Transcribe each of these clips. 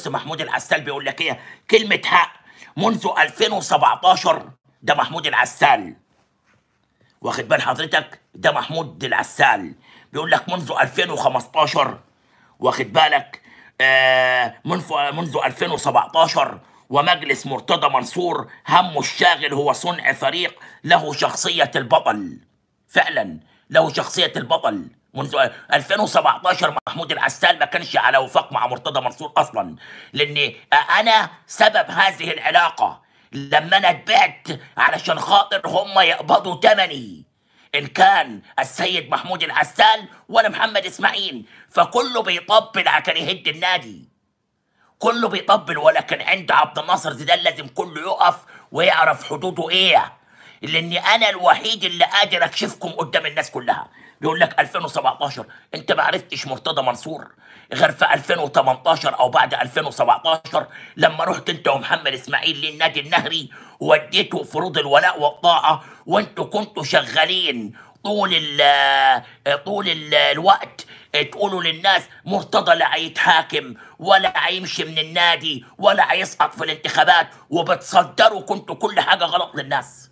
بص محمود العسال بيقول لك ايه كلمة حق منذ 2017 ده محمود العسال واخد بال حضرتك ده محمود العسال بيقول لك منذ 2015 واخد بالك آه منذ منذ 2017 ومجلس مرتضى منصور همه الشاغل هو صنع فريق له شخصية البطل فعلا له شخصية البطل منذ 2017 محمود العسال ما كانش على وفاق مع مرتضى منصور اصلا لان انا سبب هذه العلاقه لما انا اتبعت علشان خاطر هم يقبضوا تمني ان كان السيد محمود العسال ولا محمد اسماعيل فكله بيطبل عشان يهد النادي كله بيطبل ولكن عند عبد الناصر زيدان لازم كله يقف ويعرف حدوده ايه لاني انا الوحيد اللي قادر اكشفكم قدام الناس كلها بيقول لك 2017 انت ما عرفتش مرتضى منصور غير في 2018 او بعد 2017 لما رحت انت ومحمد اسماعيل للنادي النهري ووديته فروض الولاء والطاعه وانتوا كنتوا شغالين طول ال طول ال الوقت تقولوا للناس مرتضى لا هيتحاكم ولا هيمشي من النادي ولا هيسقط في الانتخابات وبتصدروا كنتوا كل حاجه غلط للناس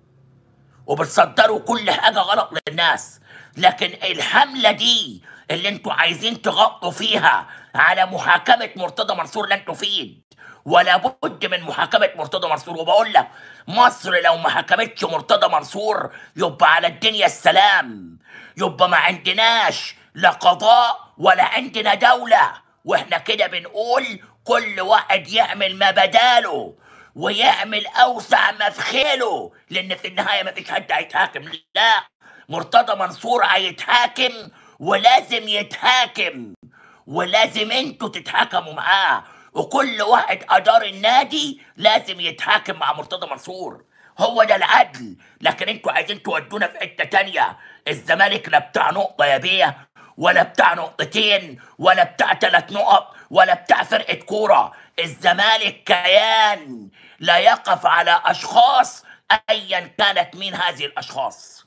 وبتصدروا كل حاجه غلط للناس لكن الحمله دي اللي انتوا عايزين تغطوا فيها على محاكمه مرتضى منصور لن تفيد ولا بد من محاكمه مرتضى منصور وبقول لك مصر لو ما حكمتش مرتضى منصور يبقى على الدنيا السلام يبقى ما عندناش لا قضاء ولا عندنا دوله واحنا كده بنقول كل واحد يعمل ما بداله ويعمل اوسع ما في خيله لان في النهايه ما فيش حد هيتحاكم لا مرتضى منصور هيتحاكم ولازم يتحاكم ولازم انتوا تتحاكموا معاه وكل واحد ادار النادي لازم يتحاكم مع مرتضى منصور هو ده العدل لكن انتوا عايزين تودونا في حته تانية الزمالك لا بتاع نقطه يا بيه ولا بتاع نقطتين ولا بتاع ثلاث نقط ولا بتاع فرقه كوره الزمالك كيان لا يقف على اشخاص ايا كانت مين هذه الاشخاص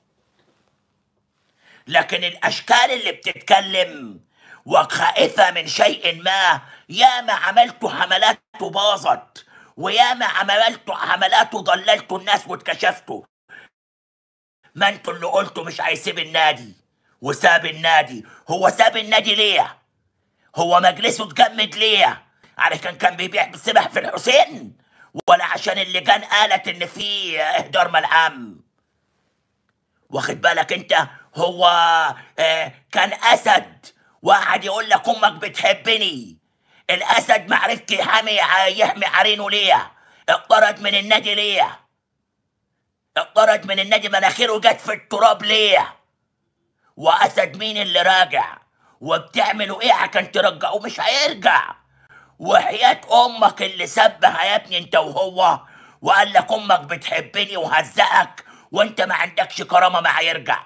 لكن الاشكال اللي بتتكلم وخائفه من شيء ما ياما عملتوا حملات باظت وياما عملتوا حملات وضللتوا الناس واتكشفتوا ما انتوا اللي قلتوا مش هيسيب النادي وساب النادي هو ساب النادي ليه هو مجلسه اتجمد ليه علشان كان بيبيع سبح في الحسين ولا عشان اللجان قالت ان في اهدار ملعام واخد بالك انت هو آه كان اسد وقعد يقول لك امك بتحبني الاسد معرفش يحمي يحمي عرينه ليه اقترض من النادي ليه اقترض من النادي مناخيره جت في التراب ليه واسد مين اللي راجع وبتعملوا ايه عشان ترجعوه مش هيرجع وحياة امك اللي سبها يا ابني انت وهو وقال لك امك بتحبني وهزقك وانت ما عندكش كرامة ما هيرجع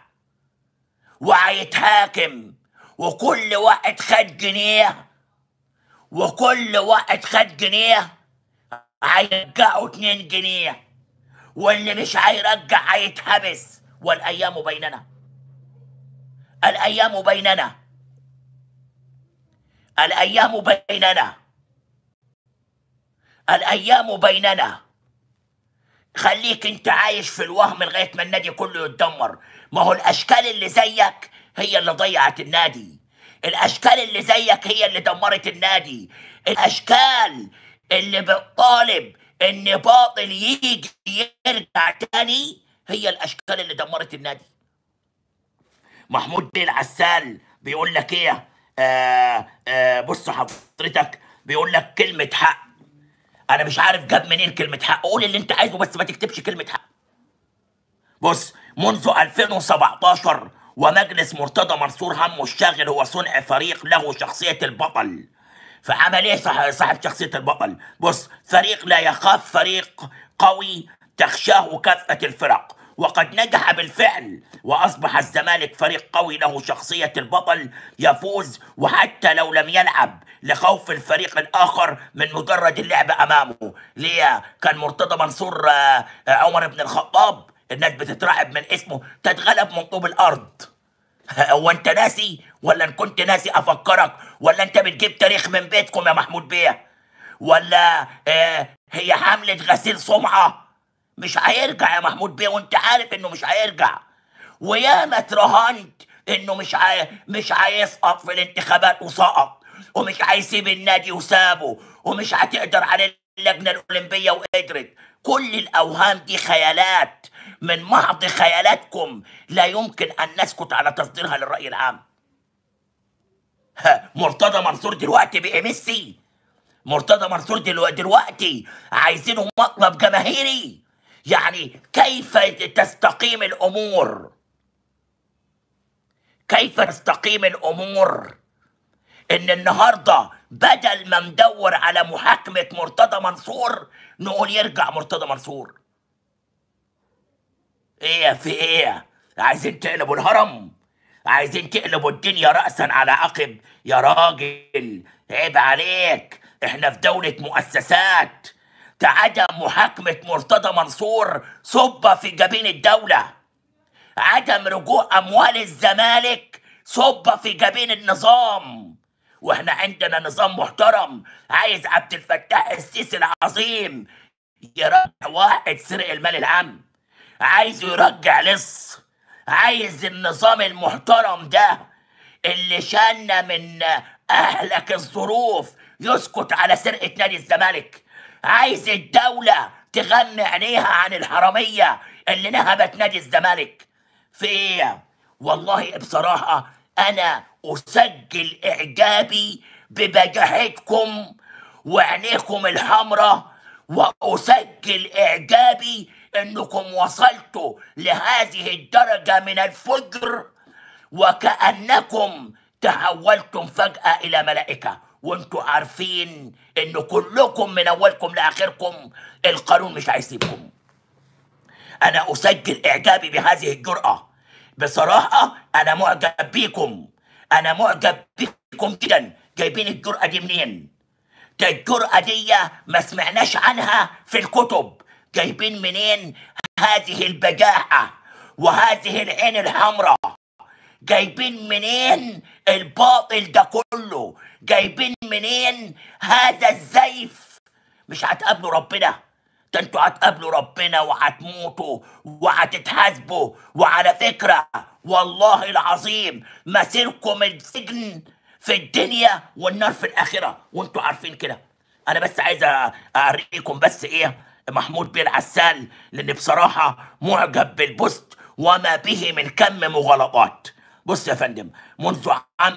وهيتحاكم وكل واحد خد جنيه وكل واحد خد جنيه هيرجعوا اتنين جنيه واللي مش هيرجع هيتحبس والايام بيننا الايام بيننا الايام بيننا الايام بيننا خليك انت عايش في الوهم لغايه ما النادي كله يتدمر ما هو الاشكال اللي زيك هي اللي ضيعت النادي الاشكال اللي زيك هي اللي دمرت النادي الاشكال اللي بتطالب ان باطل يجي يرجع تاني هي الاشكال اللي دمرت النادي محمود بيه العسال بيقول لك ايه آه آه بص حضرتك بيقول لك كلمة حق انا مش عارف جاب منين كلمة حق قول اللي انت عايزه بس ما تكتبش كلمة حق بص منذ 2017 ومجلس مرتضى منصور همه الشاغل هو صنع فريق له شخصية البطل فعمل ايه صح- صاحب شخصية البطل بص فريق لا يخاف فريق قوي تخشاه كافة الفرق وقد نجح بالفعل وأصبح الزمالك فريق قوي له شخصية البطل يفوز وحتى لو لم يلعب لخوف الفريق الآخر من مجرد اللعب أمامه ليه كان مرتضى منصور آه، آه، عمر بن الخطاب الناس بتترعب من اسمه تتغلب من طوب الأرض هو انت ناسي ولا ان كنت ناسي افكرك ولا انت بتجيب تاريخ من بيتكم يا محمود بيه ولا آه هي حملة غسيل سمعة مش هيرجع يا محمود بيه وانت عارف انه مش هيرجع وياما اترهنت انه مش عاي... مش هيسقط في الانتخابات وسقط ومش هيسيب النادي وسابه ومش هتقدر على اللجنة الأولمبية وقدرت كل الأوهام دي خيالات من محض خيالاتكم لا يمكن أن نسكت على تصديرها للرأي العام ها، مرتضى منصور دلوقتي بقى ميسي مرتضى منصور دلو- دلوقتي عايزينه مطلب جماهيري يعني كيف تستقيم الأمور كيف تستقيم الأمور ان النهارده بدل ما ندور على محاكمه مرتضى منصور نقول يرجع مرتضى منصور ايه في ايه عايزين تقلبوا الهرم عايزين تقلبوا الدنيا رأسا على عقب يا راجل عيب عليك احنا في دولة مؤسسات عدم محاكمة مرتضى منصور صب في جبين الدولة عدم رجوع أموال الزمالك صب في جبين النظام واحنا عندنا نظام محترم عايز عبد الفتاح السيسي العظيم يرجع واحد سرق المال العام عايزه يرجع لص عايز النظام المحترم ده اللي شالنا من أهلك الظروف يسكت على سرقة نادي الزمالك عايز الدولة تغمي عينيها عن الحرامية اللي نهبت نادي الزمالك في ايه والله بصراحة أنا أسجل إعجابي ببجاحتكم وعينيكم الحمراء وأسجل إعجابي إنكم وصلتوا لهذه الدرجة من الفجر وكأنكم تحولتم فجأة إلى ملائكة وانتوا عارفين إن كلكم من أولكم لآخركم القانون مش هيسيبكم أنا أسجل إعجابي بهذه الجرأة بصراحة أنا معجب بيكم أنا معجب بيكم جدا جايبين الجرأة دي منين؟ ده الجرأة دي ما سمعناش عنها في الكتب جايبين منين هذه البجاحة وهذه العين الحمراء جايبين منين الباطل ده كله جايبين منين هذا الزيف مش هتقابلوا ربنا ده انتوا هتقابلوا ربنا وهتموتوا وهتتحاسبوا وعلى فكرة والله العظيم مسيركم السجن في الدنيا والنار في الآخرة وانتوا عارفين كده أنا بس عايز أ- أوريكم بس إيه محمود بيه العسال لأن بصراحة معجب بالبوست وما به من كم مغالطات بص يا فندم منذ عام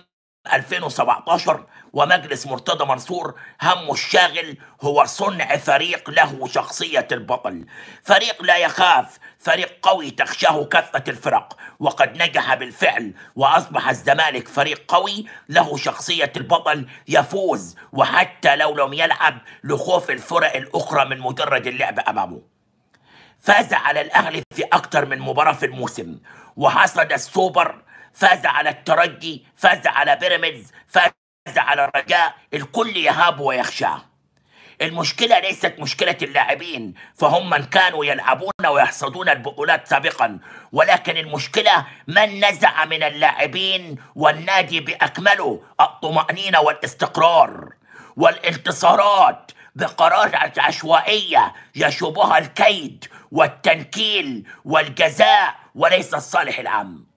2017 ومجلس مرتضى منصور همه الشاغل هو صنع فريق له شخصية البطل فريق لا يخاف فريق قوي تخشاه كافة الفرق وقد نجح بالفعل وأصبح الزمالك فريق قوي له شخصية البطل يفوز وحتى لو لم يلعب لخوف الفرق الأخرى من مجرد اللعب أمامه فاز على الأهلي في أكثر من مباراة في الموسم وحصد السوبر فاز على الترجي فاز على بيراميدز فاز على الرجاء الكل يهاب ويخشاه المشكلة ليست مشكلة اللاعبين فهم من كانوا يلعبون ويحصدون البطولات سابقا ولكن المشكلة من نزع من اللاعبين والنادي بأكمله الطمأنينة والاستقرار والانتصارات بقرارات عشوائية يشوبها الكيد والتنكيل والجزاء وليس الصالح العام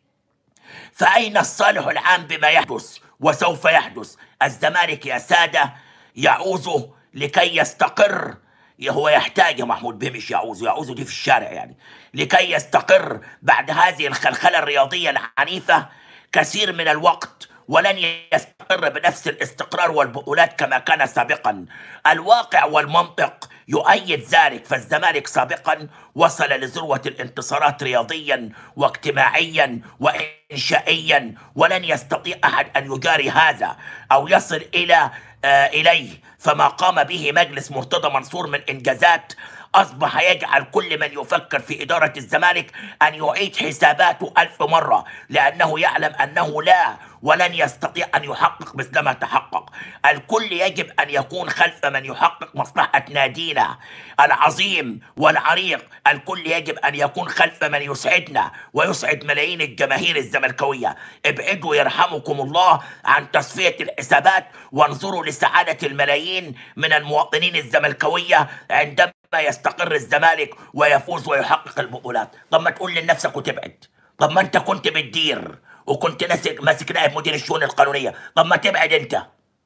فأين الصالح العام بما يحدث وسوف يحدث الزمالك يا سادة يعوز لكي يستقر هو يحتاج يا محمود بيه مش يعوز يعوز دي في الشارع يعني لكي يستقر بعد هذه الخلخلة الرياضية العنيفة كثير من الوقت ولن يستقر بنفس الاستقرار والبطولات كما كان سابقا الواقع والمنطق يؤيد ذلك فالزمالك سابقا وصل لذروة الانتصارات رياضيا واجتماعيا وإنشائيا ولن يستطيع أحد أن يجاري هذا أو يصل إلى آه إليه فما قام به مجلس مرتضى منصور من إنجازات أصبح يجعل كل من يفكر في إدارة الزمالك أن يعيد حساباته ألف مرة لأنه يعلم أنه لا ولن يستطيع أن يحقق مثلما تحقق الكل يجب أن يكون خلف من يحقق مصلحة نادينا العظيم والعريق الكل يجب أن يكون خلف من يسعدنا ويسعد ملايين الجماهير الزملكاوية ابعدوا يرحمكم الله عن تصفية الحسابات وانظروا لسعادة الملايين من المواطنين الزملكاوية عندما يستقر الزمالك ويفوز ويحقق البطولات طب ما تقول لنفسك وتبعد طب ما انت كنت بتدير وكنت ناسك ماسك نائب مدير الشؤون القانونيه طب ما تبعد انت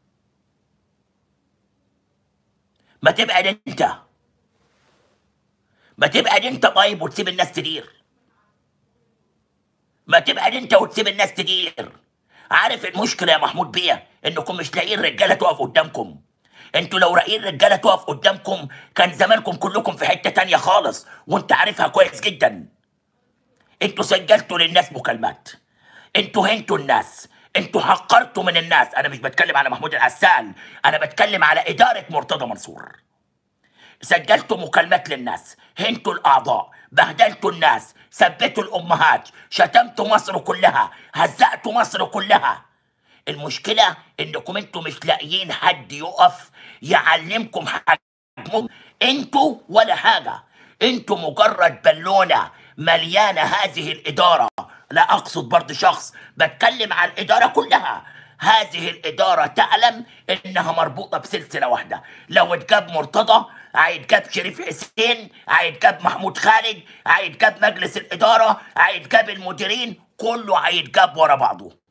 ما تبعد انت ما تبعد انت طيب وتسيب الناس تدير ما تبعد انت وتسيب الناس تدير عارف المشكله يا محمود بيه انكم مش لاقيين رجاله تقف قدامكم انتوا لو لاقيين رجاله تقف قدامكم كان زمانكم كلكم في حته تانية خالص وانت عارفها كويس جدا انتوا سجلتوا للناس مكالمات انتوا هنتوا الناس انتوا حقرتوا من الناس انا مش بتكلم على محمود العسال انا بتكلم على اداره مرتضى منصور سجلتوا مكالمات للناس هنتوا الاعضاء بهدلتوا الناس ثبتوا الامهات شتمتوا مصر كلها هزقتوا مصر كلها المشكله انكم انتوا مش لاقيين حد يقف يعلمكم حجمكم انتوا ولا حاجه انتوا مجرد بالونه مليانه هذه الاداره لا اقصد برضه شخص بتكلم عن الاداره كلها هذه الاداره تعلم انها مربوطه بسلسله واحده لو اتجاب مرتضى هيتجاب شريف حسين هيتجاب محمود خالد هيتجاب مجلس الاداره هيتجاب المديرين كله هيتجاب ورا بعضه